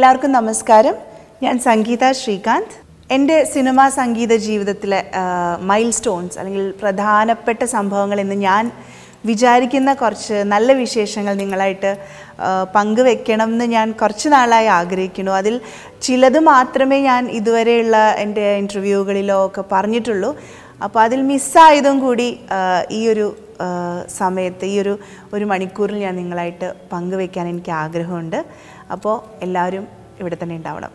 എല്ലാവർക്കും നമസ്കാരം ഞാൻ സംഗീത ശ്രീകാന്ത് എൻ്റെ സിനിമാ സംഗീത ജീവിതത്തിലെ മൈൽ സ്റ്റോൺസ് അല്ലെങ്കിൽ പ്രധാനപ്പെട്ട സംഭവങ്ങൾ എന്ന് ഞാൻ വിചാരിക്കുന്ന കുറച്ച് നല്ല വിശേഷങ്ങൾ നിങ്ങളായിട്ട് ആ, പങ്കുവെക്കണം എന്ന് ഞാൻ കുറച്ച് നാളായി ആഗ്രഹിക്കുന്നു അതിൽ ചിലത് മാത്രമേ ഞാൻ ഇതുവരെയുള്ള എൻ്റെ ഇൻ്റർവ്യൂകളിലോ ഒക്കെ പറഞ്ഞിട്ടുള്ളൂ അപ്പോൾ അതിൽ മിസ്സായതും കൂടി ആ, ഈ ഒരു ആ, സമയത്ത് ഈ ഒരു ഒരു മണിക്കൂറിൽ ഞാൻ നിങ്ങളായിട്ട് പങ്കുവെക്കാൻ എനിക്ക് ആഗ്രഹമുണ്ട് അപ്പോൾ എല്ലാവരും ഇവിടെ തന്നെ ഉണ്ടാവണം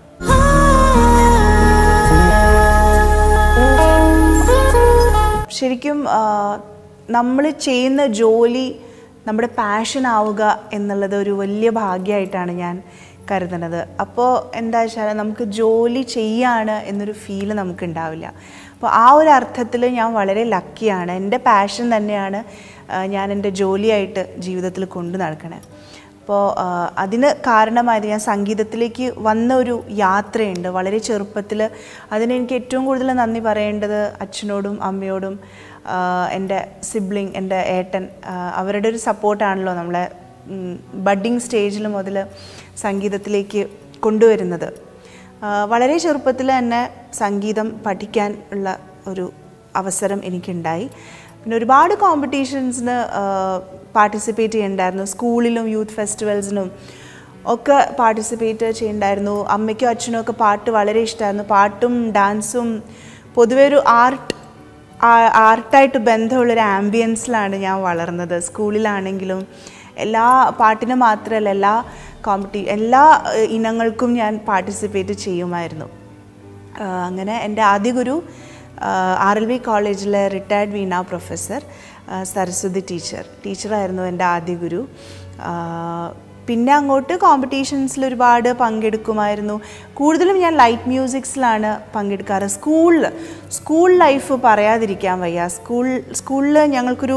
ശരിക്കും നമ്മൾ ചെയ്യുന്ന ജോലി നമ്മുടെ പാഷൻ ആവുക എന്നുള്ളത് ഒരു വലിയ ഭാഗ്യമായിട്ടാണ് ഞാൻ കരുതുന്നത് അപ്പോൾ എന്താ വെച്ചാൽ നമുക്ക് ജോലി ചെയ്യാണ് എന്നൊരു ഫീല് നമുക്ക് ഉണ്ടാവില്ല അപ്പോൾ ആ ഒരു അർത്ഥത്തിൽ ഞാൻ വളരെ ലക്കിയാണ് എൻ്റെ പാഷൻ തന്നെയാണ് ആ, ഞാൻ എൻ്റെ ജോലിയായിട്ട് ജീവിതത്തിൽ കൊണ്ടു നടക്കണേ അപ്പോൾ അതിന് കാരണമായത് ഞാൻ സംഗീതത്തിലേക്ക് വന്ന ഒരു യാത്രയുണ്ട് വളരെ ചെറുപ്പത്തിൽ അതിന് എനിക്ക് ഏറ്റവും കൂടുതൽ നന്ദി പറയേണ്ടത് അച്ഛനോടും അമ്മയോടും ആ, എൻ്റെ സിബ്ലിങ് എൻ്റെ ഏട്ടൻ ആ, അവരുടെ ഒരു സപ്പോർട്ടാണല്ലോ നമ്മളെ ബഡ്ഡിങ് സ്റ്റേജിൽ മുതൽ സംഗീതത്തിലേക്ക് കൊണ്ടുവരുന്നത് ആ, വളരെ ചെറുപ്പത്തിൽ തന്നെ സംഗീതം പഠിക്കാൻ ഉള്ള ഒരു അവസരം എനിക്കുണ്ടായി പിന്നെ ഒരുപാട് കോമ്പറ്റീഷൻസിന് പാർട്ടിസിപ്പേറ്റ് ചെയ്യണ്ടായിരുന്നു സ്കൂളിലും യൂത്ത് ഫെസ്റ്റിവൽസിനും ഒക്കെ പാർട്ടിസിപ്പേറ്റ് ചെയ്യണ്ടായിരുന്നു അമ്മയ്ക്കും അച്ഛനും ഒക്കെ പാട്ട് വളരെ ഇഷ്ടമായിരുന്നു പാട്ടും ഡാൻസും പൊതുവെ ഒരു ആർട്ട് ആർട്ടായിട്ട് ബന്ധമുള്ളൊരു ആംബിയൻസിലാണ് ഞാൻ വളർന്നത് സ്കൂളിലാണെങ്കിലും എല്ലാ പാട്ടിന് മാത്രമല്ല എല്ലാ കോമ്പറ്റി എല്ലാ ഏഹ്, ഇനങ്ങൾക്കും ഞാൻ പാർട്ടിസിപ്പേറ്റ് ചെയ്യുമായിരുന്നു ആ, അങ്ങനെ എൻ്റെ ആദ്യ ഗുരു ആർ എൽ വി കോളേജിലെ റിട്ടയർഡ് വീണ പ്രൊഫസർ ആ, സരസ്വതി ടീച്ചർ ടീച്ചറായിരുന്നു എൻ്റെ ആദ്യ ഗുരു ആ, പിന്നെ അങ്ങോട്ട് കോമ്പറ്റീഷൻസിൽ ഒരുപാട് പങ്കെടുക്കുമായിരുന്നു കൂടുതലും ഞാൻ ലൈറ്റ് മ്യൂസിക്സിലാണ് പങ്കെടുക്കാറ് സ്കൂളിൽ സ്കൂൾ ലൈഫ് പറയാതിരിക്കാൻ വയ്യ സ്കൂൾ സ്കൂളിൽ ഞങ്ങൾക്കൊരു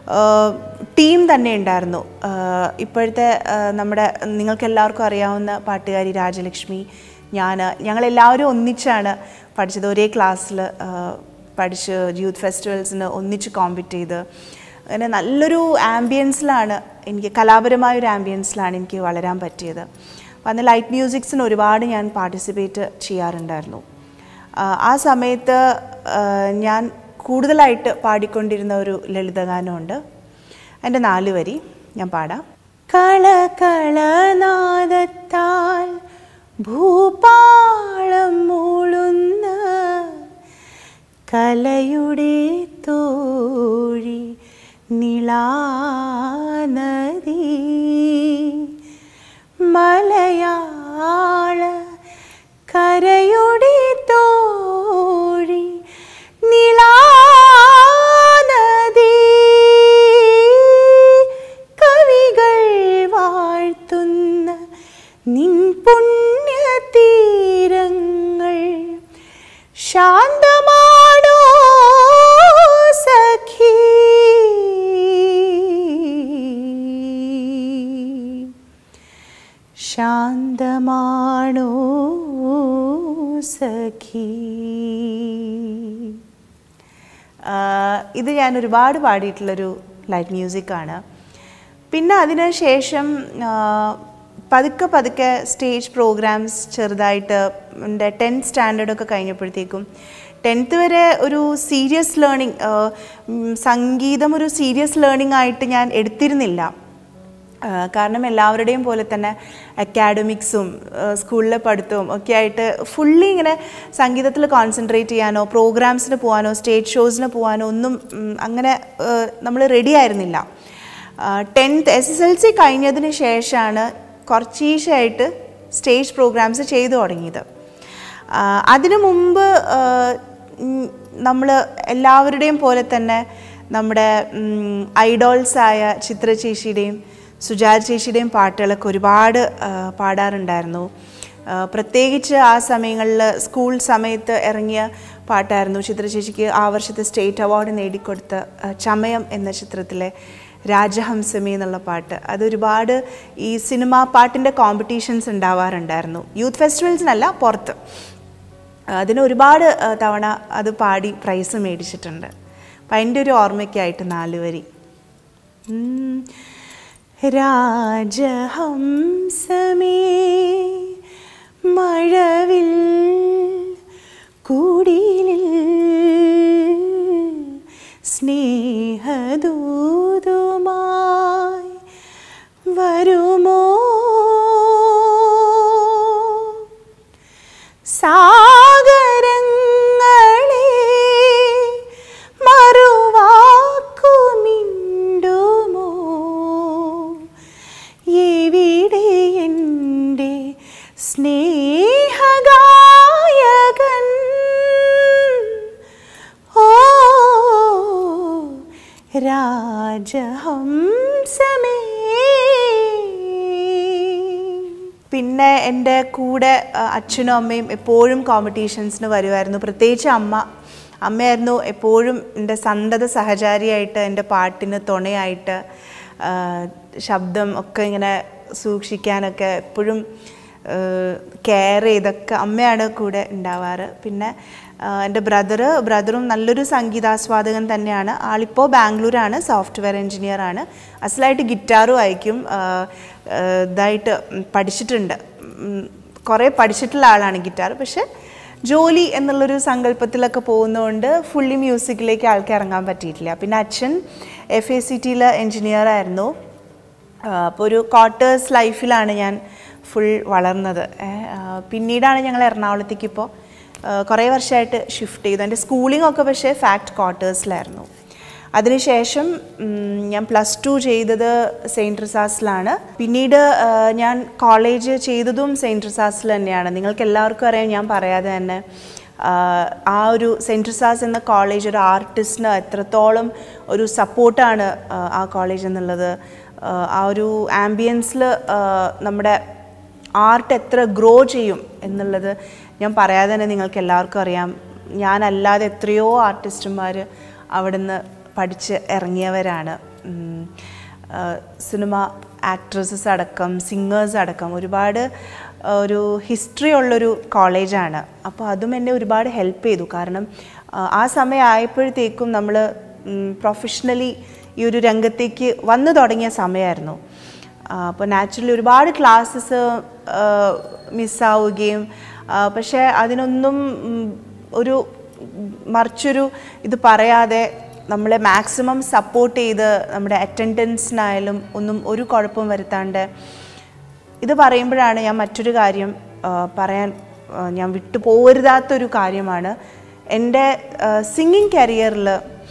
ടീം തന്നെ ഉണ്ടായിരുന്നു ആ, ഇപ്പോഴത്തെ ആ, നമ്മുടെ നിങ്ങൾക്ക് എല്ലാവർക്കും അറിയാവുന്ന പാട്ടുകാരി രാജലക്ഷ്മി ഞാൻ ഞങ്ങളെല്ലാവരും ഒന്നിച്ചാണ് പഠിച്ചത് ഒരേ ക്ലാസ്സിൽ പഠിച്ച് യൂത്ത് ഫെസ്റ്റിവൽസിന് ഒന്നിച്ച് കോമ്പറ്റ് ചെയ്ത് അങ്ങനെ നല്ലൊരു ആംബിയൻസിലാണ് എനിക്ക് കലാപരമായ ഒരു ആംബിയൻസിലാണ് എനിക്ക് വളരാൻ പറ്റിയത് അപ്പോൾ അന്ന് ലൈറ്റ് മ്യൂസിക്സിന് ഒരുപാട് ഞാൻ പാർട്ടിസിപ്പേറ്റ് ചെയ്യാറുണ്ടായിരുന്നു ആ, ആ സമയത്ത് ആ, ഞാൻ കൂടുതലായിട്ട് പാടിക്കൊണ്ടിരുന്ന ഒരു ലളിതഗാനമുണ്ട് എൻ്റെ നാല് വരി ഞാൻ പാടാം കളകളനാദത്താൽ ഭൂപാളം മൂളുന്ന കലയുടെ തോഴി നിളാനദി മലയാള കരയുടെ തോഴി നിളാനദി കവികൾ വാഴ്ത്തുന്ന നിൻ പുണ്യതീരങ്ങൾ ശാന്തമാണോ സഖി ശാന്തമാണോ സഖി ആ, ഇത് ഞാൻ ഒരുപാട് പാടിയിട്ടുള്ളൊരു ലൈറ്റ് മ്യൂസിക്കാണ് പിന്നെ അതിന് ശേഷം ആ, പതുക്കെ പതുക്കെ സ്റ്റേജ് പ്രോഗ്രാംസ് ചെറുതായിട്ട് എൻ്റെ ടെൻത്ത് സ്റ്റാൻഡേർഡൊക്കെ കഴിഞ്ഞപ്പോഴത്തേക്കും ടെൻത്ത് വരെ ഒരു സീരിയസ് ലേണിംഗ് സംഗീതം ഒരു സീരിയസ് ലേണിംഗ് ആയിട്ട് ഞാൻ എടുത്തിരുന്നില്ല ആ, കാരണം എല്ലാവരുടെയും പോലെ തന്നെ അക്കാഡമിക്സും സ്കൂളിലെ പഠിത്തവും ഒക്കെ ആയിട്ട് ഫുള്ളി ഇങ്ങനെ സംഗീതത്തിൽ കോൺസെൻട്രേറ്റ് ചെയ്യാനോ പ്രോഗ്രാംസിന് പോകാനോ സ്റ്റേജ് ഷോസിന് പോകാനോ ഒന്നും ഉം, അങ്ങനെ നമ്മൾ റെഡി ആയിരുന്നില്ല tenth S S L C കഴിഞ്ഞതിന് ശേഷമാണ് കുറച്ചീശായിട്ട് സ്റ്റേജ് പ്രോഗ്രാംസ് ചെയ്തു തുടങ്ങിയത് ആ, അതിനു മുമ്പ് നമ്മൾ എല്ലാവരുടെയും പോലെ തന്നെ നമ്മുടെ ഐഡോൾസായ ചിത്ര ചേച്ചിയുടെയും സുജാത ചേച്ചിയുടെയും പാട്ടുകളൊക്കെ ഒരുപാട് ആ, പാടാറുണ്ടായിരുന്നു ആ, പ്രത്യേകിച്ച് ആ സമയങ്ങളിൽ സ്കൂൾ സമയത്ത് ഇറങ്ങിയ പാട്ടായിരുന്നു ചിത്ര ചേച്ചിക്ക് ആ വർഷത്തെ സ്റ്റേറ്റ് അവാർഡ് നേടിക്കൊടുത്ത ആ, ചമയം എന്ന ചിത്രത്തിലെ രാജഹംസമി എന്നുള്ള പാട്ട് അതൊരുപാട് ഈ സിനിമാ പാട്ടിൻ്റെ കോമ്പറ്റീഷൻസ് ഉണ്ടാവാറുണ്ടായിരുന്നു യൂത്ത് ഫെസ്റ്റിവൽസിനല്ല പുറത്ത് അതിന് ഒരുപാട് ആ, തവണ അത് പാടി പ്രൈസ് മേടിച്ചിട്ടുണ്ട് അപ്പം അതിൻ്റെ ഒരു ഓർമ്മയ്ക്കായിട്ട് നാല് വരി ഉം. രാജഹംസമേ മഴവിൽ കൂടിലിൽ സ്നേഹദൂതുമായി വരുമോ സാഗരങ്ങളെ മറുവാക്കുമിണ്ടുമോ എവിടെ എൻ്റെ സ്നേഹഗായകൻ ഓ രാജഹംസമേ പിന്നെ എൻ്റെ കൂടെ ആ, അച്ഛനും അമ്മയും എപ്പോഴും കോമ്പറ്റീഷൻസിന് വരുമായിരുന്നു പ്രത്യേകിച്ച് അമ്മ അമ്മയായിരുന്നു എപ്പോഴും എൻ്റെ സന്തത സഹചാരിയായിട്ട് എൻ്റെ പാട്ടിന് തുണയായിട്ട് ആ, ശബ്ദം ഒക്കെ ഇങ്ങനെ സൂക്ഷിക്കാനൊക്കെ എപ്പോഴും കെയർ ചെയ്തൊക്കെ അമ്മയാണ് കൂടെ ഉണ്ടാവാറ് പിന്നെ ആ, എൻ്റെ ബ്രദർ ബ്രദറും നല്ലൊരു സംഗീതാസ്വാദകൻ തന്നെയാണ് ആളിപ്പോൾ ബാംഗ്ലൂരാണ് സോഫ്റ്റ്വെയർ എഞ്ചിനീയർ ആണ് അസലായിട്ട് ഗിറ്റാറും വായിക്കും ആ, ആ, ഇതായിട്ട് പഠിച്ചിട്ടുണ്ട് ഉം, കുറേ പഠിച്ചിട്ടുള്ള ആളാണ് ഗിറ്റാർ പക്ഷെ ജോലി എന്നുള്ളൊരു സങ്കല്പത്തിലൊക്കെ പോകുന്നതുകൊണ്ട് ഫുള്ളി മ്യൂസിക്കിലേക്ക് ആൾക്ക് ഇറങ്ങാൻ പറ്റിയിട്ടില്ല പിന്നെ അച്ഛൻ എഫ് എ സി ടിയിൽ എഞ്ചിനീയർ ആയിരുന്നു അപ്പോൾ ഒരു ക്വാർട്ടേഴ്സ് ലൈഫിലാണ് ഞാൻ ഫുൾ വളർന്നത് ഏ, ആ, പിന്നീടാണ് ഞങ്ങൾ എറണാകുളത്തേക്ക് ഇപ്പോൾ കുറേ വർഷമായിട്ട് ഷിഫ്റ്റ് ചെയ്തു എൻ്റെ സ്കൂളിംഗ് ഒക്കെ പക്ഷേ ഫാക്ട് ക്വാർട്ടേഴ്സിലായിരുന്നു അതിനുശേഷം ഉം, ഞാൻ പ്ലസ് ടു ചെയ്തത് സെയിൻറ്റ് റിസാസിലാണ് പിന്നീട് ആ, ഞാൻ കോളേജ് ചെയ്തതും സെയിൻറ്റ് റിസാസിൽ തന്നെയാണ് നിങ്ങൾക്ക് എല്ലാവർക്കും അറിയാം ഞാൻ പറയാതെ തന്നെ ആ, ആ ഒരു സെൻറ്റ് റിസാസ് എന്ന കോളേജ് ഒരു ആർട്ടിസ്റ്റിന് എത്രത്തോളം ഒരു സപ്പോർട്ടാണ് ആ കോളേജ് എന്നുള്ളത് ആ, ആ ഒരു ആംബിയൻസിൽ നമ്മുടെ ആർട്ട് എത്ര ഗ്രോ ചെയ്യും എന്നുള്ളത് ഞാൻ പറയാതെ തന്നെ നിങ്ങൾക്ക് എല്ലാവർക്കും അറിയാം ഞാനല്ലാതെ എത്രയോ ആർട്ടിസ്റ്റുമാർ അവിടുന്ന് പഠിച്ച് ഇറങ്ങിയവരാണ് ഉം. ആ, സിനിമ ആക്ട്രസസ് അടക്കം സിംഗേഴ്സ് അടക്കം ഒരുപാട് ആ, ഒരു ഹിസ്റ്ററി ഉള്ളൊരു കോളേജാണ് അപ്പോൾ അതും എന്നെ ഒരുപാട് ഹെൽപ്പ് ചെയ്തു കാരണം ആ, ആ സമയം ആയപ്പോഴത്തേക്കും നമ്മൾ പ്രൊഫഷണലി ഈ ഒരു രംഗത്തേക്ക് വന്നു തുടങ്ങിയ സമയമായിരുന്നു അപ്പോൾ നാച്ചുറലി ഒരുപാട് ക്ലാസ്സസ് മിസ്സാവുകയും പക്ഷേ അതിനൊന്നും ഉം, ഒരു മറിച്ചൊരു ഇത് പറയാതെ നമ്മളെ മാക്സിമം സപ്പോർട്ട് ചെയ്ത് നമ്മുടെ അറ്റൻഡൻസിനായാലും ഒന്നും ഒരു കുഴപ്പവും വരുത്താണ്ട് ഇത് പറയുമ്പോഴാണ് ഞാൻ മറ്റൊരു കാര്യം ആ, പറയാൻ ആ, ഞാൻ വിട്ടു പോകരുതാത്തൊരു കാര്യമാണ് എൻ്റെ സിംഗിങ് കരിയറിൽ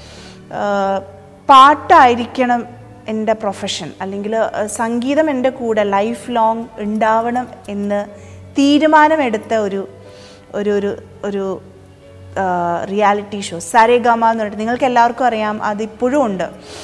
പാട്ടായിരിക്കണം എൻ്റെ പ്രൊഫഷൻ അല്ലെങ്കിൽ സംഗീതം എൻ്റെ കൂടെ ലൈഫ് ലോങ് ഉണ്ടാവണം എന്ന് തീരുമാനമെടുത്ത ഒരു ഒരു ഒരു ഒരു റിയാലിറ്റി ഷോ സരേഗമ എന്ന് പറഞ്ഞിട്ട് നിങ്ങൾക്ക് എല്ലാവർക്കും അറിയാം അതിപ്പോഴും ഉണ്ട്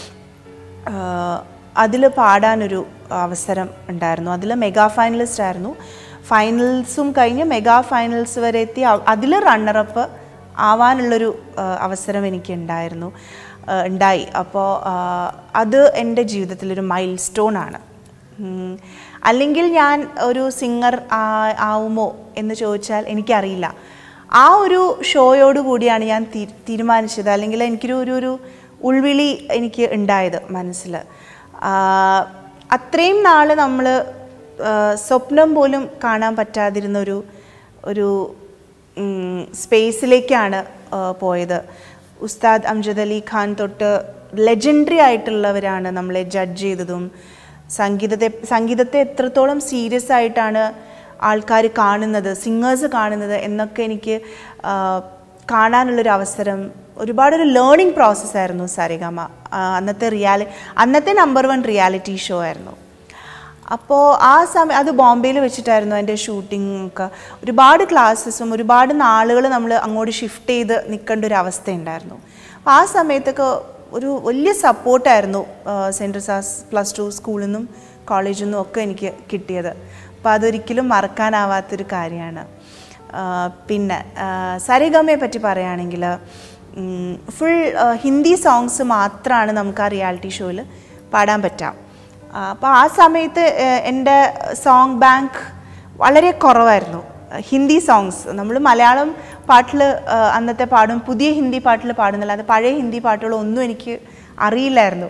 അതിൽ പാടാനൊരു അവസരം ഉണ്ടായിരുന്നു അതിൽ മെഗാ ഫൈനലിസ്റ്റ് ആയിരുന്നു ഫൈനൽസും കഴിഞ്ഞ് മെഗാ ഫൈനൽസ് വരെ എത്തി അതിൽ റണ്ണറപ്പ് ആവാനുള്ളൊരു ആ, അവസരം എനിക്ക് ഉണ്ടായിരുന്നു ആ, ഉണ്ടായി അപ്പോൾ അത് എൻ്റെ ജീവിതത്തിലൊരു മൈൽ സ്റ്റോൺ ആണ് ഉം. അല്ലെങ്കിൽ ഞാൻ ഒരു സിംഗർ ആവുമോ എന്ന് ചോദിച്ചാൽ എനിക്കറിയില്ല ആ ഒരു ഷോയോട് കൂടിയാണ് ഞാൻ തീ- തീരുമാനിച്ചത് അല്ലെങ്കിൽ എനിക്കൊരു ഒരു ഒരു ഉൾവിളി എനിക്ക് ഉണ്ടായത് മനസ്സിൽ അത്രയും നാൾ നമ്മൾ സ്വപ്നം പോലും കാണാൻ പറ്റാതിരുന്ന ഒരു ഒരു സ്പേസിലേക്കാണ് പോയത് ഉസ്താദ് അംജദ് അലി ഖാൻ തൊട്ട് ലെജൻഡറി ആയിട്ടുള്ളവരാണ് നമ്മളെ ജഡ്ജ് ചെയ്തതും സംഗീതത്തെ സംഗീതത്തെ എത്രത്തോളം സീരിയസ് ആയിട്ടാണ് ആൾക്കാർ കാണുന്നത് സിംഗേഴ്സ് കാണുന്നത് എന്നൊക്കെ എനിക്ക് ആ, കാണാനുള്ളൊരു അവസരം ഒരുപാടൊരു ലേണിംഗ് പ്രോസസ്സായിരുന്നു സരിഗമ ആ, അന്നത്തെ റിയാലി അന്നത്തെ നമ്പർ വൺ റിയാലിറ്റി ഷോ ആയിരുന്നു അപ്പോൾ ആ സമയം അത് ബോംബെയിൽ വെച്ചിട്ടായിരുന്നു എൻ്റെ ഷൂട്ടിംഗ് ഒക്കെ ഒരുപാട് ക്ലാസ്സസും ഒരുപാട് നാളുകൾ നമ്മൾ അങ്ങോട്ട് ഷിഫ്റ്റ് ചെയ്ത് നിൽക്കേണ്ട ഒരു അവസ്ഥയുണ്ടായിരുന്നു അപ്പോൾ ആ സമയത്തൊക്കെ ഒരു വലിയ സപ്പോർട്ടായിരുന്നു സെൻറ്റ് സാസ് പ്ലസ് ടു സ്കൂളിൽ നിന്നും കോളേജിൽ നിന്നും ഒക്കെ എനിക്ക് കിട്ടിയത് അപ്പോൾ അതൊരിക്കലും മറക്കാനാവാത്തൊരു കാര്യമാണ് ആ, പിന്നെ സരിഗമയെ പറ്റി പറയുകയാണെങ്കിൽ ഫുൾ ഹിന്ദി സോങ്സ് മാത്രമാണ് നമുക്ക് ആ റിയാലിറ്റി ഷോയിൽ പാടാൻ പറ്റാം അപ്പോൾ ആ സമയത്ത് ഏഹ്, എൻ്റെ സോങ് ബാങ്ക് വളരെ കുറവായിരുന്നു ഹിന്ദി സോങ്സ് നമ്മൾ മലയാളം പാട്ടിൽ അന്നത്തെ പാടും പുതിയ ഹിന്ദി പാട്ടിൽ പാടുന്നില്ല അത് പഴയ ഹിന്ദി പാട്ടുകളൊന്നും എനിക്ക് അറിയില്ലായിരുന്നു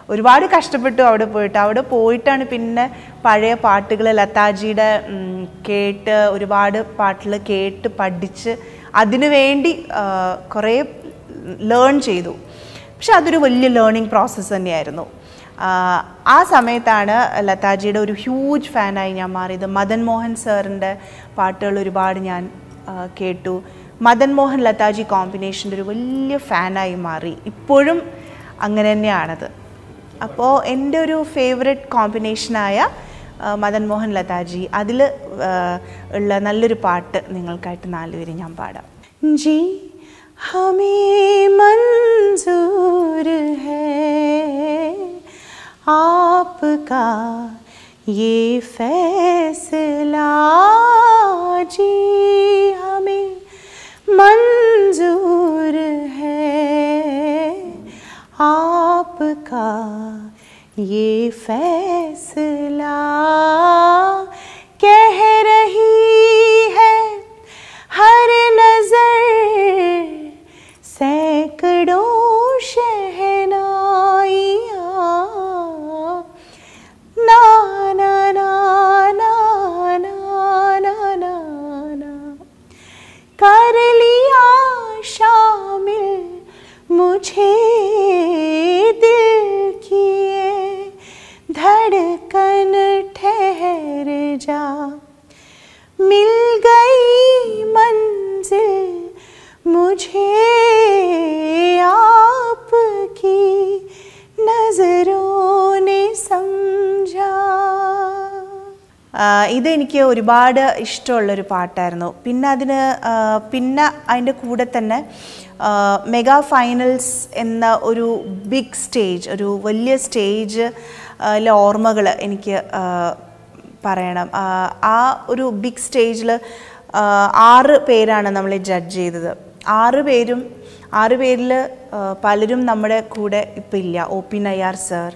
ഒരുപാട് കഷ്ടപ്പെട്ടു അവിടെ പോയിട്ട് അവിടെ പോയിട്ടാണ് പിന്നെ പഴയ പാട്ടുകൾ ലതാജിയുടെ ഉം, കേട്ട് ഒരുപാട് പാട്ടുകൾ കേട്ട് പഠിച്ച് അതിനു വേണ്ടി ആ, കുറേ ലേൺ ചെയ്തു പക്ഷെ അതൊരു വലിയ ലേണിംഗ് പ്രോസസ്സ് തന്നെയായിരുന്നു ആ, ആ സമയത്താണ് ലതാജിയുടെ ഒരു ഹ്യൂജ് ഫാനായി ഞാൻ മാറിയത് മദൻ മോഹൻ സാറിൻ്റെ പാട്ടുകൾ ഒരുപാട് ഞാൻ ആ, കേട്ടു മദൻ മോഹൻ ലതാജി കോമ്പിനേഷൻ്റെ ഒരു വലിയ ഫാനായി മാറി ഇപ്പോഴും അങ്ങനെ തന്നെയാണത് അപ്പോൾ എൻ്റെ ഒരു ഫേവററ്റ് കോമ്പിനേഷനായ ആ, മദൻ മോഹൻ ലതാജി അതിൽ ഉള്ള നല്ലൊരു പാട്ട് നിങ്ങൾക്കായിട്ട് നാലുപേര് ഞാൻ പാടാം ജി ഹമേ മൻസൂർ ഹേ आपका ये फैसला जी हमें मंजूर है आपका ये फैसला कह रही है हर नजर सैकड़ों शहनाइयाँ ना ना ना ना ना ना ना ना कर लिया शामिल मुझे दिल किए धड़कन ठहर जा मिल गई मंजिल मुझे आपकी नजरों ने समझा ആഹ് ഇതെനിക്ക് ഒരുപാട് ഇഷ്ടമുള്ളൊരു പാട്ടായിരുന്നു പിന്നെ അതിന് ആഹ് പിന്നെ അതിൻ്റെ കൂടെ തന്നെ ആഹ് മെഗാ ഫൈനൽസ് എന്ന ഒരു ബിഗ് സ്റ്റേജ് ഒരു വലിയ സ്റ്റേജ് ലെ ഓർമ്മകൾ എനിക്ക് ആഹ് പറയണം ആഹ് ആ ഒരു ബിഗ് സ്റ്റേജിൽ ആറ് പേരാണ് നമ്മളെ ജഡ്ജ് ചെയ്തത് ആറ് പേരും ആറ് പേരിൽ പലരും നമ്മുടെ കൂടെ ഇപ്പം ഇല്ല ഒ പി നയ്യാർ സർ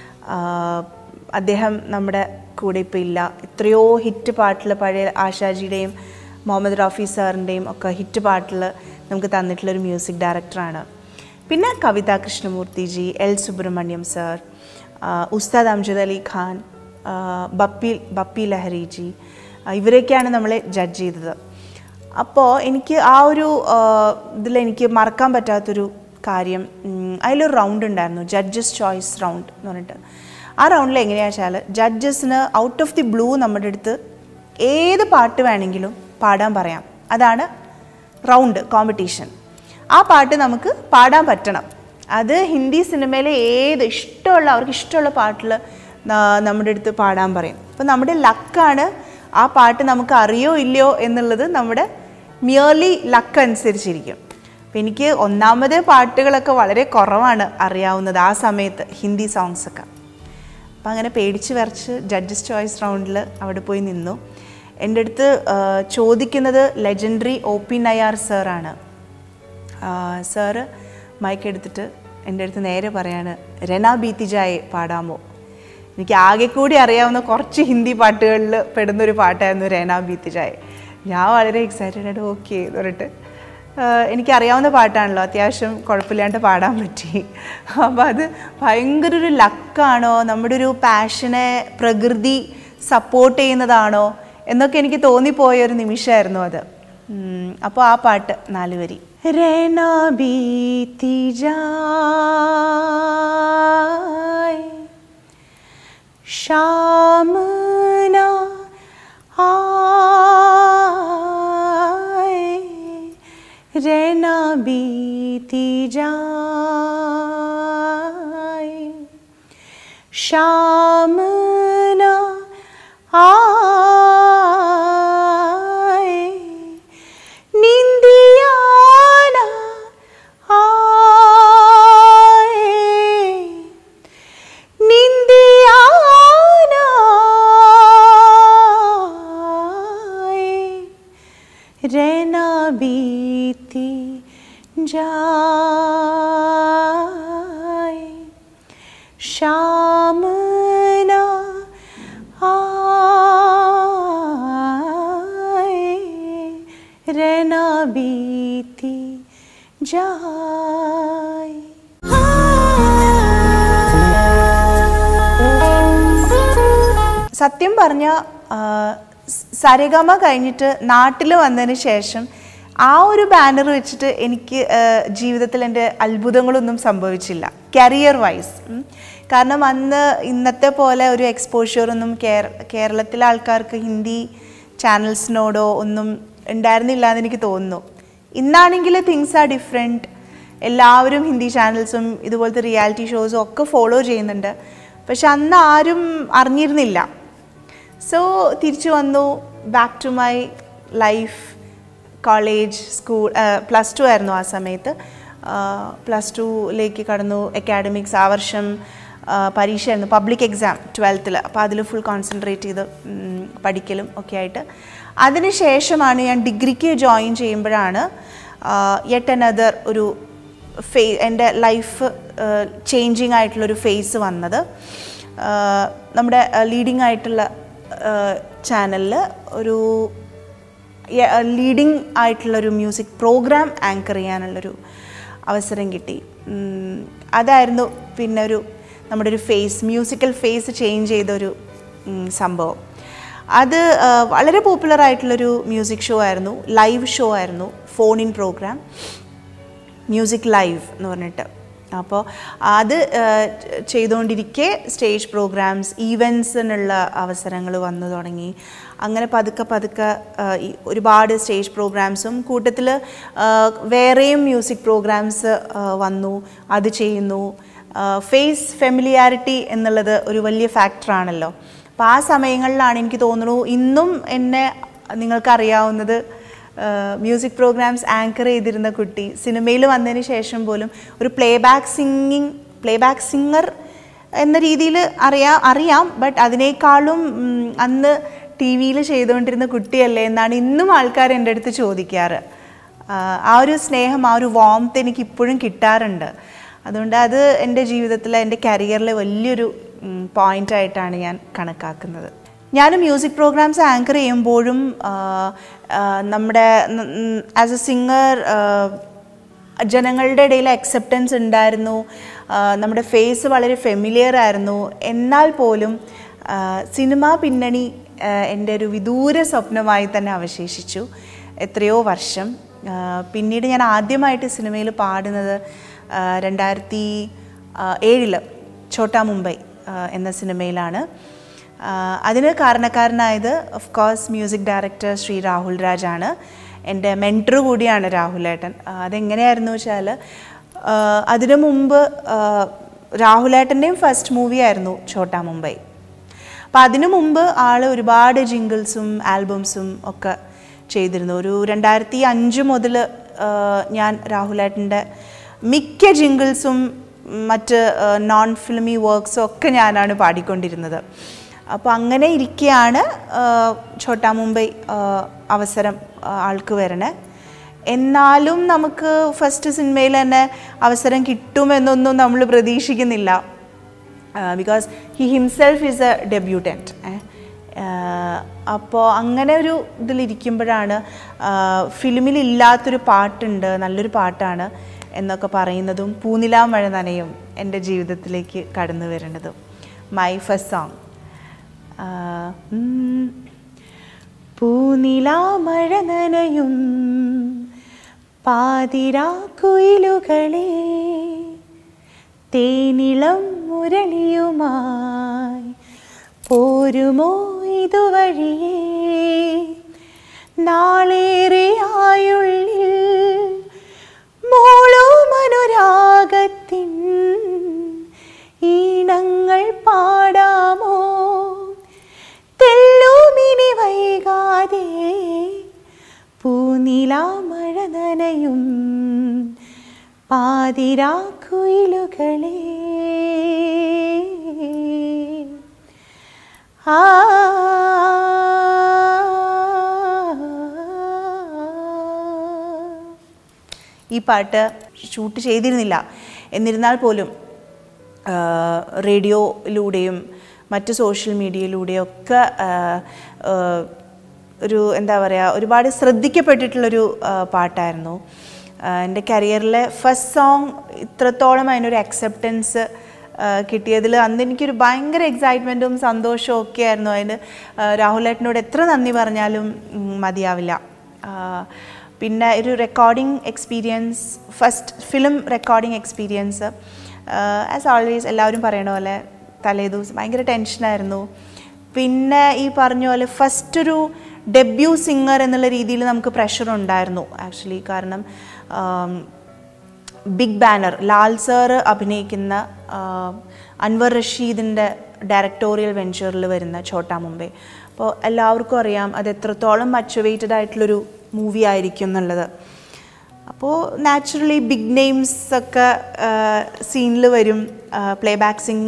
അദ്ദേഹം നമ്മുടെ കൂടെ ഇപ്പം ഇല്ല എത്രയോ ഹിറ്റ് പാട്ടിൽ പഴയ ആശാജിയുടെയും മുഹമ്മദ് റാഫി സാറിൻ്റെയും ഒക്കെ ഹിറ്റ് പാട്ടിൽ നമുക്ക് തന്നിട്ടുള്ളൊരു മ്യൂസിക് ഡയറക്ടറാണ് പിന്നെ Kavita Krishnamurthy G L Subramaniam sir Ustad Amjad Ali Khan ആ, ബപ്പി ബപ്പി ലഹരി ജി ആ, ഇവരൊക്കെയാണ് നമ്മളെ ജഡ്ജ് ചെയ്തത് അപ്പോൾ എനിക്ക് ആ ഒരു ഇതിലെനിക്ക് മറക്കാൻ പറ്റാത്തൊരു കാര്യം ഉം, അതിലൊരു റൗണ്ട് ഉണ്ടായിരുന്നു ജഡ്ജസ് ചോയ്സ് റൗണ്ട് എന്ന് പറഞ്ഞിട്ട് ആ റൗണ്ടിൽ എങ്ങനെയാണെന്ന് വെച്ചാൽ ജഡ്ജസിന് ഔട്ട് ഓഫ് ദി ബ്ലൂ നമ്മുടെ അടുത്ത് ഏത് പാട്ട് വേണമെങ്കിലും പാടാൻ പറയാം അതാണ് റൗണ്ട് കോമ്പറ്റീഷൻ ആ പാട്ട് നമുക്ക് പാടാൻ പറ്റണം അത് ഹിന്ദി സിനിമയിലെ ഏത് ഇഷ്ടമുള്ള അവർക്ക് ഇഷ്ടമുള്ള പാട്ടിൽ നമ്മുടെ അടുത്ത് പാടാൻ പറയും അപ്പോൾ നമ്മുടെ ലക്കാണ് ആ പാട്ട് നമുക്ക് അറിയോ ഇല്ലയോ എന്നുള്ളത് നമ്മുടെ മിയർലി ലക്ക് അനുസരിച്ചിരിക്കും അപ്പം എനിക്ക് ഒന്നാമത് പാട്ടുകളൊക്കെ വളരെ കുറവാണ് അറിയാവുന്നത് ആ സമയത്ത് ഹിന്ദി സോങ്സൊക്കെ അപ്പം അങ്ങനെ പേടിച്ച് വരച്ച് ജഡ്ജസ് ചോയ്സ് റൗണ്ടിൽ അവിടെ പോയി നിന്നു എൻ്റെ അടുത്ത് ആ, ചോദിക്കുന്നത് ലെജൻഡറി ഒ പി നയ്യാർ സാറാണ് സാറ് മൈക്ക് എടുത്തിട്ട് എൻ്റെ അടുത്ത് നേരെ പറയാണ് രന ബീത്തിജായെ പാടാമോ എനിക്ക് ആകെ കൂടി അറിയാവുന്ന കുറച്ച് ഹിന്ദി പാട്ടുകളിൽ പെടുന്നൊരു പാട്ടായിരുന്നു രന ബീത്തിജായെ ഞാൻ വളരെ എക്സൈറ്റഡ് ആയിട്ട് ഓക്കെ എന്ന് പറഞ്ഞിട്ട് ആഹ് എനിക്കറിയാവുന്ന പാട്ടാണല്ലോ അത്യാവശ്യം കുഴപ്പമില്ലാണ്ട് പാടാൻ പറ്റി അപ്പോൾ അത് ഭയങ്കര ഒരു ലക്കാണോ നമ്മുടെ ഒരു പാഷനെ പ്രകൃതി സപ്പോർട്ട് ചെയ്യുന്നതാണോ എന്നൊക്കെ എനിക്ക് തോന്നിപ്പോയ ഒരു നിമിഷമായിരുന്നു അത് അപ്പോൾ ആ പാട്ട് നാല് വരി രേന ബീത്തി ജായ് शाम ना आए रहना बीती जाए शाम ना आए निंदिया ना आए निंदियानाए रहना बीती जाए शाम ना आए रहना बीती जाए സത്യം പറഞ്ഞ സരഗമ കഴിഞ്ഞിട്ട് നാട്ടിൽ വന്നതിന് ശേഷം ആ ഒരു ബാനർ വെച്ചിട്ട് എനിക്ക് ആ, ജീവിതത്തിൽ എൻ്റെ അത്ഭുതങ്ങളൊന്നും സംഭവിച്ചില്ല കരിയർ വൈസ് കാരണം അന്ന് ഇന്നത്തെ പോലെ ഒരു എക്സ്പോഷറൊന്നും കേര കേരളത്തിലെ ആൾക്കാർക്ക് ഹിന്ദി ചാനൽസിനോടോ ഒന്നും ഉണ്ടായിരുന്നില്ല എന്ന് എനിക്ക് തോന്നുന്നു ഇന്നാണെങ്കിൽ തിങ്സ് ആർ ഡിഫറെൻറ്റ് എല്ലാവരും ഹിന്ദി ചാനൽസും ഇതുപോലത്തെ റിയാലിറ്റി ഷോസും ഒക്കെ ഫോളോ ചെയ്യുന്നുണ്ട് പക്ഷെ അന്ന് ആരും അറിഞ്ഞിരുന്നില്ല സോ തിരിച്ചു വന്നു back to my life college school plus two ആയിരുന്നു ആ സമയത്ത് പ്ലസ് ടുവിലേക്ക് കടന്നു അക്കാഡമിക്സ് ആ വർഷം ആ, പരീക്ഷയായിരുന്നു പബ്ലിക് എക്സാം ട്വൽത്തിൽ അപ്പോൾ അതിൽ ഫുൾ കോൺസെൻട്രേറ്റ് ചെയ്ത് ഉം, പഠിക്കലും ഒക്കെ ആയിട്ട് അതിനുശേഷമാണ് ഞാൻ ഡിഗ്രിക്ക് ജോയിൻ ചെയ്യുമ്പോഴാണ് യെറ്റ് അനദർ ഒരു ഫേ എൻ്റെ ലൈഫ് ചേഞ്ചിങ് ആയിട്ടുള്ളൊരു ഫേസ് വന്നത് ആ, നമ്മുടെ ലീഡിങ് ആയിട്ടുള്ള ചാനലിൽ ഒരു ലീഡിങ് ആയിട്ടുള്ളൊരു മ്യൂസിക് പ്രോഗ്രാം ആങ്കർ ചെയ്യാനുള്ളൊരു അവസരം കിട്ടി ഉം, അതായിരുന്നു പിന്നെ ഒരു നമ്മുടെ ഒരു ഫേസ് മ്യൂസിക്കൽ ഫേസ് ചേഞ്ച് ചെയ്തൊരു ഉം, സംഭവം അത് ആ, വളരെ പോപ്പുലർ ആയിട്ടുള്ളൊരു മ്യൂസിക് ഷോ ആയിരുന്നു ലൈവ് ഷോ ആയിരുന്നു phone in programme music live എന്ന് പറഞ്ഞിട്ട് അപ്പോൾ അത് ആ, ചെയ്തുകൊണ്ടിരിക്കെ സ്റ്റേജ് പ്രോഗ്രാംസ് ഈവൻസിനുള്ള അവസരങ്ങൾ വന്നു തുടങ്ങി അങ്ങനെ പതുക്കെ പതുക്കെ ആ, ഈ ഒരുപാട് സ്റ്റേജ് പ്രോഗ്രാംസും കൂട്ടത്തിൽ വേറെയും മ്യൂസിക് പ്രോഗ്രാംസ് വന്നു അത് ചെയ്യുന്നു ഫേസ് ഫെമിലിയാരിറ്റി എന്നുള്ളത് ഒരു വലിയ ഫാക്ടറാണല്ലോ അപ്പോൾ ആ സമയങ്ങളിലാണ് എനിക്ക് തോന്നുന്നു ഇന്നും എന്നെ നിങ്ങൾക്കറിയാവുന്നത് മ്യൂസിക് പ്രോഗ്രാംസ് ആങ്കർ ചെയ്തിരുന്ന കുട്ടി സിനിമയിൽ വന്നതിന് ശേഷം പോലും ഒരു playback singing playback singer എന്ന രീതിയിൽ അറിയാം അറിയാം ബട്ട് അതിനേക്കാളും ഉം, അന്ന് ടി വിയിൽ ചെയ്തുകൊണ്ടിരുന്ന കുട്ടിയല്ലേ എന്നാണ് ഇന്നും ആൾക്കാർ എൻ്റെ അടുത്ത് ചോദിക്കാറ് ആ, ആ ഒരു സ്നേഹം ആ ഒരു വാംത്ത് എനിക്ക് ഇപ്പോഴും കിട്ടാറുണ്ട് അതുകൊണ്ട് അത് എൻ്റെ ജീവിതത്തിലെ എൻ്റെ കരിയറിലെ വലിയൊരു പോയിന്റ് ആയിട്ടാണ് ഞാൻ കണക്കാക്കുന്നത് ഞാൻ മ്യൂസിക് പ്രോഗ്രാംസ് ആങ്കർ ചെയ്യുമ്പോഴും ആ, ആ, നമ്മുടെ ആസ് എ സിംഗർ ജനങ്ങളുടെ ഇടയിൽ അക്സെപ്റ്റൻസ് ഉണ്ടായിരുന്നു ആ, നമ്മുടെ ഫേസ് വളരെ ഫെമിലിയർ ആയിരുന്നു എന്നാൽ പോലും ആ, സിനിമാ പിന്നണി ആ, എൻ്റെ ഒരു വിദൂര സ്വപ്നമായി തന്നെ അവശേഷിച്ചു എത്രയോ വർഷം ആ, പിന്നീട് ഞാൻ ആദ്യമായിട്ട് സിനിമയിൽ പാടുന്നത് ആ, രണ്ടായിരത്തി ഏഴിൽ ഛോട്ടാ മുംബൈ ആ, എന്ന സിനിമയിലാണ് ആ, അതിന് കാരണക്കാരനായത് of course music director Shri Rahul രാജാണ് എൻ്റെ മെൻറ്റർ കൂടിയാണ് രാഹുലേട്ടൻ ആ, അതെങ്ങനെയായിരുന്നു വെച്ചാൽ അതിനു മുമ്പ് ആ, രാഹുലേട്ടൻ്റെയും ഫസ്റ്റ് മൂവി ആയിരുന്നു ഛോട്ടാ മുംബൈ അപ്പം അതിനു മുമ്പ് ആൾ ഒരുപാട് ജിങ്കിൾസും ആൽബംസും ഒക്കെ ചെയ്തിരുന്നു ഒരു രണ്ടായിരത്തി അഞ്ച് മുതൽ ഞാൻ രാഹുലേട്ടൻ്റെ മിക്ക ജിങ്കിൾസും മറ്റ് നോൺ ഫിലിമി വർക്ക്സും ഒക്കെ ഞാനാണ് പാടിക്കൊണ്ടിരുന്നത് അപ്പോൾ അങ്ങനെ ഇരിക്കെയാണ് ആ, ഛോട്ടാ മുംബൈ ആ, അവസരം ആ, ആൾക്ക് വരണേ എന്നാലും നമുക്ക് ഫസ്റ്റ് സിനിമയിൽ തന്നെ അവസരം കിട്ടുമെന്നൊന്നും നമ്മൾ പ്രതീക്ഷിക്കുന്നില്ല because he himself is a debutante അപ്പോൾ അങ്ങനെ ഒരു ഇതിലിരിക്കുമ്പോഴാണ് ഫിലിമിൽ ഇല്ലാത്തൊരു പാട്ടുണ്ട് നല്ലൊരു പാട്ടാണ് എന്നൊക്കെ പറയുന്നതും പൂനിലാ മഴ നനയും എൻ്റെ ജീവിതത്തിലേക്ക് കടന്നു വരുന്നതും മൈ ഫസ്റ്റ് സോങ് പൂനിലാ മഴ നനയും പാതിരാ കുയിലുകളെ തേനിളം മുരളിയുമായി പോരുമോ ഇതുവഴിയേ നാളേറെയായുള്ളിൽ മോളും അനുരാഗത്തിൻ ഈണങ്ങൾ പാടാമോ തെല്ലുമിനി വൈകാതെ പൂനിലാ മഴ നനയും പാതിരാ കുയിലുകളെ ആ ഈ പാട്ട് ഷൂട്ട് ചെയ്തിരുന്നില്ല എന്നിരുന്നാൽ പോലും ആ, റേഡിയോയിലൂടെയും മറ്റ് സോഷ്യൽ മീഡിയയിലൂടെയും ഒക്കെ ആ, ആ, ഒരു എന്താ പറയുക ഒരുപാട് ശ്രദ്ധിക്കപ്പെട്ടിട്ടുള്ളൊരു ആ, പാട്ടായിരുന്നു ആ, എൻ്റെ കരിയറിലെ ഫസ്റ്റ് സോങ് ഇത്രത്തോളം അതിനൊരു അക്സെപ്റ്റൻസ് കിട്ടിയതിൽ അന്ന് എനിക്കൊരു ഭയങ്കര എക്സൈറ്റ്മെൻറ്റും സന്തോഷവും ഒക്കെ ആയിരുന്നു അതിന് രാഹുലേട്ടനോട് എത്ര നന്ദി പറഞ്ഞാലും ഉം, മതിയാവില്ല ആ, പിന്നെ ഒരു recording experience first film recording experience as always എല്ലാവരും പറയണ പോലെ തലേ ദിവസം ഭയങ്കര ടെൻഷനായിരുന്നു പിന്നെ ഈ പറഞ്ഞ പോലെ ഫസ്റ്റ് ഒരു ഡെബ്യൂ സിംഗർ എന്നുള്ള രീതിയിൽ നമുക്ക് പ്രഷർ ഉണ്ടായിരുന്നു ആക്ച്വലി കാരണം um, big banner Lal sir അഭിനയിക്കുന്ന ആ, അൻവർ റഷീദിൻ്റെ ഡയറക്ടോറിയൽ വെഞ്ചറിൽ വരുന്ന ഛോട്ടാ മുംബൈ അപ്പോൾ എല്ലാവർക്കും അറിയാം അത് എത്രത്തോളം മച്ചുവേറ്റഡ് ആയിട്ടുള്ളൊരു മൂവി ആയിരിക്കും എന്നുള്ളത് അപ്പോൾ നാച്ചുറലി ബിഗ് നെയിംസ് ഒക്കെ സീനിൽ വരും പ്ലേ ബാക്ക് സിംഗ്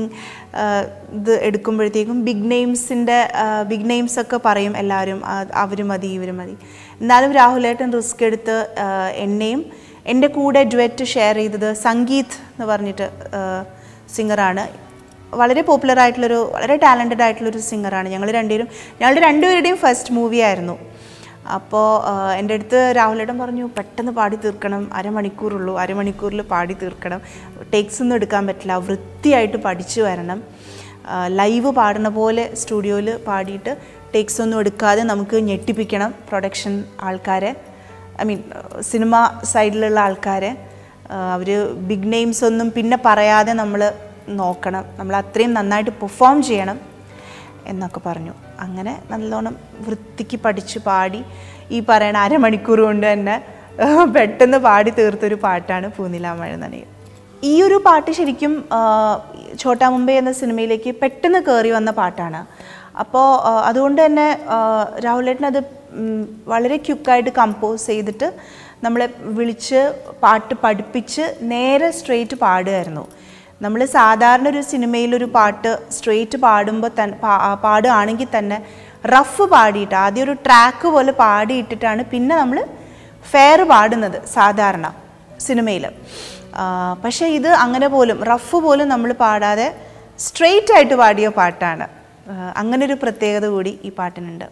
ഇത് എടുക്കുമ്പോഴത്തേക്കും ബിഗ് നെയിംസിൻ്റെ ബിഗ് നെയിംസ് ഒക്കെ പറയും എല്ലാവരും അവർ മതി ഇവർ മതി എന്നാലും രാഹുലേട്ടൻ റിസ്ക് എടുത്ത് ആ, എന്നെയും എൻ്റെ കൂടെ ഡുവറ്റ് ഷെയർ ചെയ്തത് സംഗീത് എന്ന് പറഞ്ഞിട്ട് സിംഗറാണ് വളരെ പോപ്പുലർ ആയിട്ടുള്ളൊരു വളരെ ടാലൻറ്റഡ് ആയിട്ടുള്ളൊരു സിംഗറാണ് ഞങ്ങൾ രണ്ടുപേരും ഞങ്ങളുടെ രണ്ടുപേരുടെയും ഫസ്റ്റ് മൂവി ആയിരുന്നു അപ്പോൾ എൻ്റെ അടുത്ത് രാഹുലേട്ടൻ പറഞ്ഞു പെട്ടെന്ന് പാടി തീർക്കണം അരമണിക്കൂറുള്ളൂ അരമണിക്കൂറിൽ പാടി തീർക്കണം ടേക്സ് ഒന്നും എടുക്കാൻ പറ്റില്ല വൃത്തിയായിട്ട് പഠിച്ചു വരണം ലൈവ് പാടുന്ന പോലെ സ്റ്റുഡിയോയിൽ പാടിയിട്ട് ടേക്സ് ഒന്നും എടുക്കാതെ നമുക്ക് ഞെട്ടിപ്പിക്കണം പ്രൊഡക്ഷൻ ആൾക്കാരെ ഐ മീൻ സിനിമ സൈഡിലുള്ള ആൾക്കാരെ അവർ ബിഗ് നെയിംസ് ഒന്നും പിന്നെ പറയാതെ നമ്മൾ നോക്കണം നമ്മൾ അത്രയും നന്നായിട്ട് പെർഫോം ചെയ്യണം എന്നൊക്കെ പറഞ്ഞു അങ്ങനെ നല്ലോണം വൃത്തിക്ക് പഠിച്ച് പാടി ഈ പറയണ അരമണിക്കൂർ കൊണ്ട് തന്നെ പെട്ടെന്ന് പാടി തീർത്തൊരു പാട്ടാണ് പൂനിലാമഴ നനയും ഈ ഒരു പാട്ട് ശരിക്കും ആ, ഛോട്ടാ മുംബൈ എന്ന സിനിമയിലേക്ക് പെട്ടെന്ന് കയറി വന്ന പാട്ടാണ് അപ്പോൾ ആ, അതുകൊണ്ട് തന്നെ ആ, രാഹുലേട്ടൻ അത് ഉം, വളരെ ക്യുക്കായിട്ട് കമ്പോസ് ചെയ്തിട്ട് നമ്മളെ വിളിച്ച് പാട്ട് പഠിപ്പിച്ച് നേരെ സ്ട്രെയിറ്റ് പാടുമായിരുന്നു നമ്മൾ സാധാരണ ഒരു സിനിമയിലൊരു പാട്ട് സ്ട്രെയിറ്റ് പാടുമ്പോൾ തന്നെ പാടുകയാണെങ്കിൽ തന്നെ റഫ് പാടിയിട്ട് ആദ്യം ഒരു ട്രാക്ക് പോലെ പാടിയിട്ടിട്ടാണ് പിന്നെ നമ്മൾ ഫെയർ പാടുന്നത് സാധാരണ സിനിമയിൽ പക്ഷേ ഇത് അങ്ങനെ പോലും റഫ് പോലും നമ്മൾ പാടാതെ സ്ട്രെയിറ്റ് ആയിട്ട് പാടിയ പാട്ടാണ് ആ, അങ്ങനെ ഒരു പ്രത്യേകത കൂടി ഈ പാട്ടിനുണ്ട്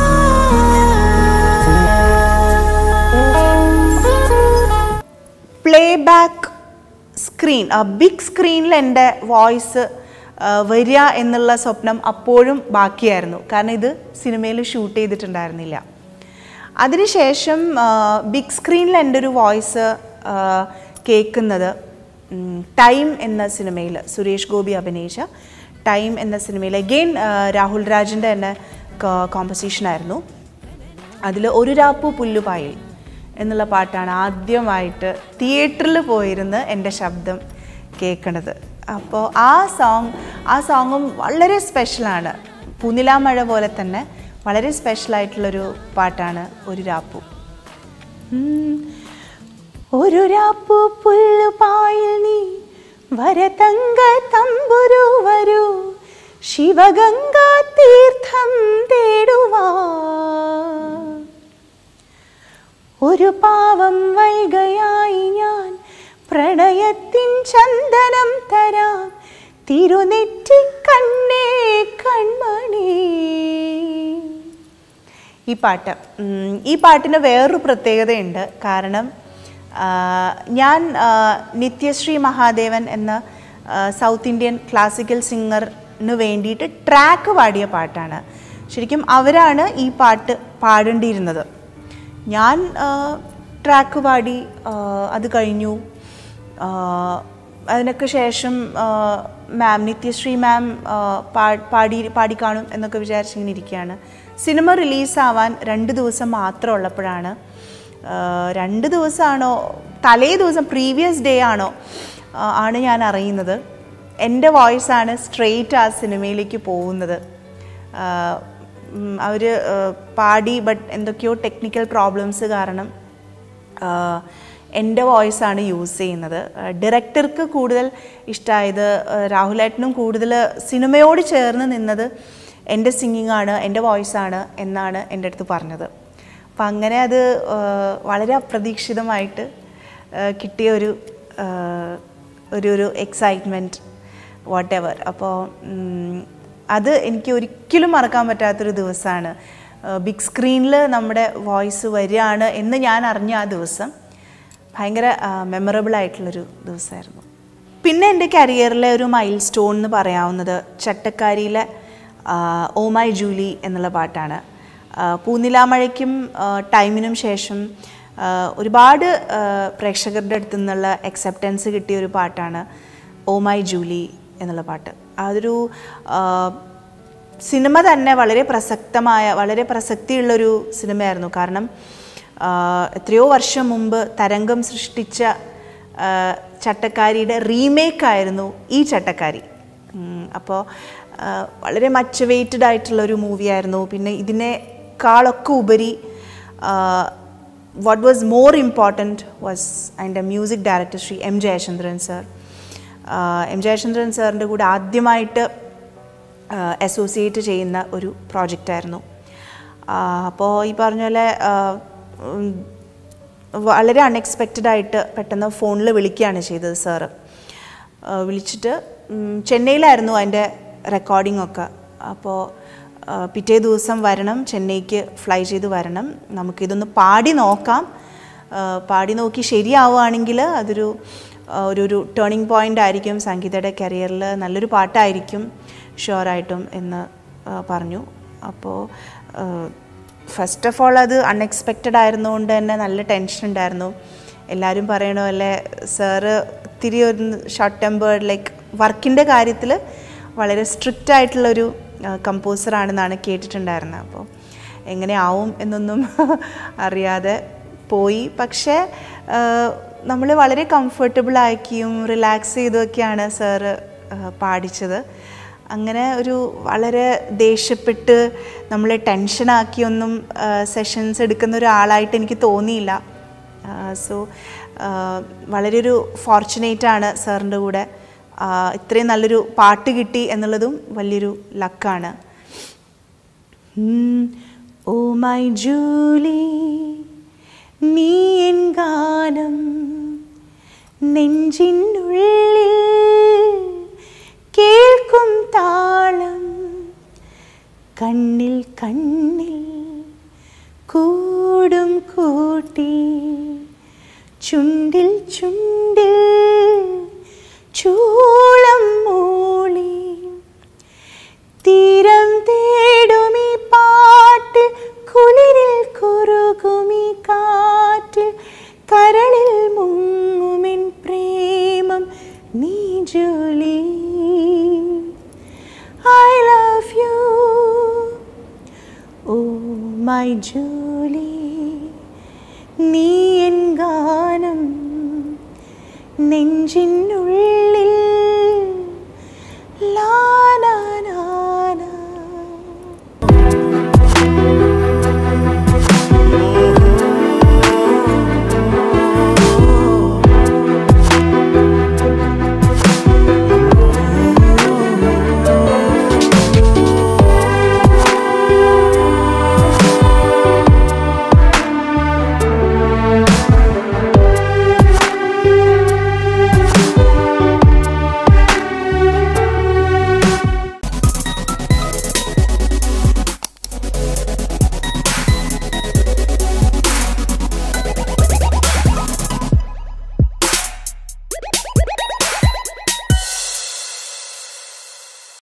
പ്ലേ ബാക്ക് സ്ക്രീൻ ബിഗ് സ്ക്രീനിൽ എൻ്റെ വോയിസ് വരിക എന്നുള്ള സ്വപ്നം അപ്പോഴും ബാക്കിയായിരുന്നു കാരണം ഇത് സിനിമയിൽ ഷൂട്ട് ചെയ്തിട്ടുണ്ടായിരുന്നില്ല അതിനുശേഷം ബിഗ് സ്ക്രീനിൽ എൻ്റെ ഒരു വോയിസ് കേൾക്കുന്നത് ടൈം എന്ന സിനിമയിൽ സുരേഷ് ഗോപി അഭിനയിച്ച ടൈം എന്ന സിനിമയിൽ അഗെയിൻ രാഹുൽ രാജിൻ്റെ തന്നെ കോമ്പസിഷനായിരുന്നു അതിൽ ഒരു രാപ്പു പുല്ലുപായിൽ എന്നുള്ള പാട്ടാണ് ആദ്യമായിട്ട് തിയേറ്ററിൽ പോയിരുന്ന് എൻ്റെ ശബ്ദം കേൾക്കണത് അപ്പോൾ ആ സോങ് ആ സോങ്ങും വളരെ സ്പെഷ്യലാണ് പുനിലാമഴ പോലെ തന്നെ വളരെ സ്പെഷ്യലായിട്ടുള്ളൊരു പാട്ടാണ് ഒരു രാപ്പു ഉം. ഒരു രാപ്പു പുല്ലുപായിൽ നീ വരതങ്ക തമ്പുരു വരൂ ശിവഗംഗ തീർത്ഥം തേടുവാ ഒരു പാവം വൈകയായി ഞാൻ പ്രണയത്തിൻ ചന്ദനം തരാം തിരുനെറ്റി കണ്ണേ കൺമണി ഈ പാട്ട് ഉം, ഈ പാട്ടിന് വേറൊരു പ്രത്യേകതയുണ്ട് കാരണം ആ, ഞാൻ ആ, നിത്യശ്രീ മഹാദേവൻ എന്ന ആ, സൗത്ത് ഇന്ത്യൻ ക്ലാസിക്കൽ സിംഗറിന് വേണ്ടിയിട്ട് ട്രാക്ക് പാടിയ പാട്ടാണ് ശരിക്കും അവരാണ് ഈ പാട്ട് പാടേണ്ടിയിരുന്നത് ഞാൻ ആ, ട്രാക്ക് പാടി ആ, അത് കഴിഞ്ഞു ആ, അതിനൊക്കെ ശേഷം മാം നിത്യശ്രീ മാം പാടി പാടിക്കാണും എന്നൊക്കെ വിചാരിച്ചിങ്ങനെ ഇരിക്കുകയാണ് സിനിമ റിലീസാവാൻ രണ്ട് ദിവസം മാത്രം ഉള്ളപ്പോഴാണ് ആ, രണ്ട് ദിവസമാണോ തലേ ദിവസം പ്രീവിയസ് ഡേ ആണോ ആ, ആണ് ഞാൻ അറിയുന്നത് എൻ്റെ വോയിസാണ് സ്ട്രെയിറ്റ് ആ സിനിമയിലേക്ക് പോകുന്നത് അവർ പാടി ബട്ട് എന്തൊക്കെയോ ടെക്നിക്കൽ പ്രോബ്ലംസ് കാരണം ആഹ് എൻ്റെ വോയിസാണ് യൂസ് ചെയ്യുന്നത് ഡയറക്ടർക്ക് കൂടുതൽ ഇഷ്ടമായത് ആഹ് രാഹുലേട്ടനും കൂടുതൽ സിനിമയോട് ചേർന്ന് നിന്നത് എൻ്റെ സിംഗിങ് ആണ് എൻ്റെ വോയിസാണ് എന്നാണ് എൻ്റെ അടുത്ത് പറഞ്ഞത് അപ്പം അങ്ങനെ അത് ആഹ് വളരെ അപ്രതീക്ഷിതമായിട്ട് ആഹ് കിട്ടിയ ഒരു ആഹ് ഒരു ഒരു എക്സൈറ്റ്മെൻറ്റ് വാട്ട് എവർ അപ്പോൾ അത് എനിക്ക് ഒരിക്കലും മറക്കാൻ പറ്റാത്തൊരു ദിവസമാണ് ബിഗ് സ്ക്രീനിൽ നമ്മുടെ വോയിസ് വരികയാണ് എന്ന് ഞാൻ അറിഞ്ഞ ആ ദിവസം ഭയങ്കര മെമ്മറബിൾ ആയിട്ടുള്ളൊരു ദിവസമായിരുന്നു പിന്നെ എൻ്റെ കരിയറിലെ ഒരു മൈൽ സ്റ്റോൺ എന്ന് പറയാവുന്നത് ചട്ടക്കാരിയിലെ ആ, ഓ മൈ ജൂലി എന്നുള്ള പാട്ടാണ് ആ, പൂനിലാമഴയ്ക്കും ആ, ടൈമിനും ശേഷം ആ, ഒരുപാട് ആ, പ്രേക്ഷകരുടെ അടുത്തു നിന്നുള്ള അക്സെപ്റ്റൻസ് കിട്ടിയ ഒരു പാട്ടാണ് ഓ മൈ ജൂലി എന്നുള്ള പാട്ട് അതൊരു ആ, സിനിമ തന്നെ വളരെ പ്രസക്തമായ വളരെ പ്രസക്തിയുള്ളൊരു സിനിമയായിരുന്നു കാരണം ആ, എത്രയോ വർഷം മുമ്പ് തരംഗം സൃഷ്ടിച്ച ആ, ചട്ടക്കാരിയുടെ റീമേക്കായിരുന്നു ഈ ചട്ടക്കാരി അപ്പോൾ വളരെ മച്ച് വെയ്റ്റഡ് ആയിട്ടുള്ളൊരു മൂവിയായിരുന്നു പിന്നെ ഇതിനേക്കാളൊക്കെ ഉപരി what was more important was അതിൻ്റെ music director Shri M Jayachandran sir M Jayachandran സാറിൻ്റെ കൂടെ ആദ്യമായിട്ട് അസോസിയേറ്റ് ചെയ്യുന്ന ഒരു പ്രോജക്റ്റായിരുന്നു അപ്പോൾ ഈ പറഞ്ഞ പോലെ ആ, ഉം, വളരെ അൺഎക്സ്പെക്റ്റഡ് ആയിട്ട് പെട്ടെന്ന് ഫോണിൽ വിളിക്കുകയാണ് ചെയ്തത് സാറ് ആ, വിളിച്ചിട്ട് ഉം, ചെന്നൈയിലായിരുന്നു അതിൻ്റെ റെക്കോർഡിംഗ് ഒക്കെ അപ്പോൾ ആ, പിറ്റേ ദിവസം വരണം ചെന്നൈക്ക് ഫ്ലൈ ചെയ്ത് വരണം നമുക്കിതൊന്ന് പാടി നോക്കാം ആ, പാടി നോക്കി ശരിയാവുകയാണെങ്കിൽ അതൊരു ആ, ഒരു ഒരു ടേണിംഗ് പോയിൻ്റ് ആയിരിക്കും സംഗീതയുടെ കരിയറിൽ നല്ലൊരു പാട്ടായിരിക്കും ഷുവറായിട്ടും എന്ന് ആ, പറഞ്ഞു അപ്പോൾ ഫസ്റ്റ് ഓഫ് ഓൾ അത് അൺഎക്സ്പെക്റ്റഡ് ആയിരുന്നുകൊണ്ട് തന്നെ നല്ല ടെൻഷൻ ഉണ്ടായിരുന്നു എല്ലാവരും പറയണ പോലെ സാറ് ഇത്തിരി ഒരു ഷോർട്ട് ടെമ്പേർഡ് ലൈക്ക് വർക്കിൻ്റെ കാര്യത്തിൽ വളരെ സ്ട്രിക്റ്റ് ആയിട്ടുള്ളൊരു കമ്പോസറാണെന്നാണ് കേട്ടിട്ടുണ്ടായിരുന്നത് അപ്പോൾ എങ്ങനെയാവും എന്നൊന്നും അറിയാതെ പോയി പക്ഷേ നമ്മൾ വളരെ കംഫർട്ടബിൾ ആക്കിയും റിലാക്സ് ചെയ്തൊക്കെയാണ് സാറ് പാടിച്ചത് അങ്ങനെ ഒരു വളരെ ദേഷ്യപ്പെട്ട് നമ്മളെ ടെൻഷനാക്കിയൊന്നും സെഷൻസ് എടുക്കുന്ന ഒരാളായിട്ട് എനിക്ക് തോന്നിയില്ല സോ വളരെ ഒരു ഫോർച്ചുനേറ്റ് ആണ് സാറിൻ്റെ കൂടെ ആ, ഇത്രയും നല്ലൊരു പാട്ട് കിട്ടി എന്നുള്ളതും വലിയൊരു ലക്കാണ് ഓ മൈ ജൂലി നീ എൻ ഗാനം നെഞ്ചിനുള്ളിൽ കേൾക്കും താളം കണ്ണിൽ കണ്ണിൽ കൂടും കൂട്ടി ചുണ്ടിൽ ചുണ്ടിൽ ചൂളം മൂളി തീരം തേടുമീ പാട്ടിൽ കുളിരിൽ കുറുകുമീ കാറ്റിൽ കരളിൽ മുങ്ങുമിൻ പ്രേമം നീ Julie I love you oh my Julie നീ എൻ ഗാനം നെഞ്ചിനുള്ളിൽ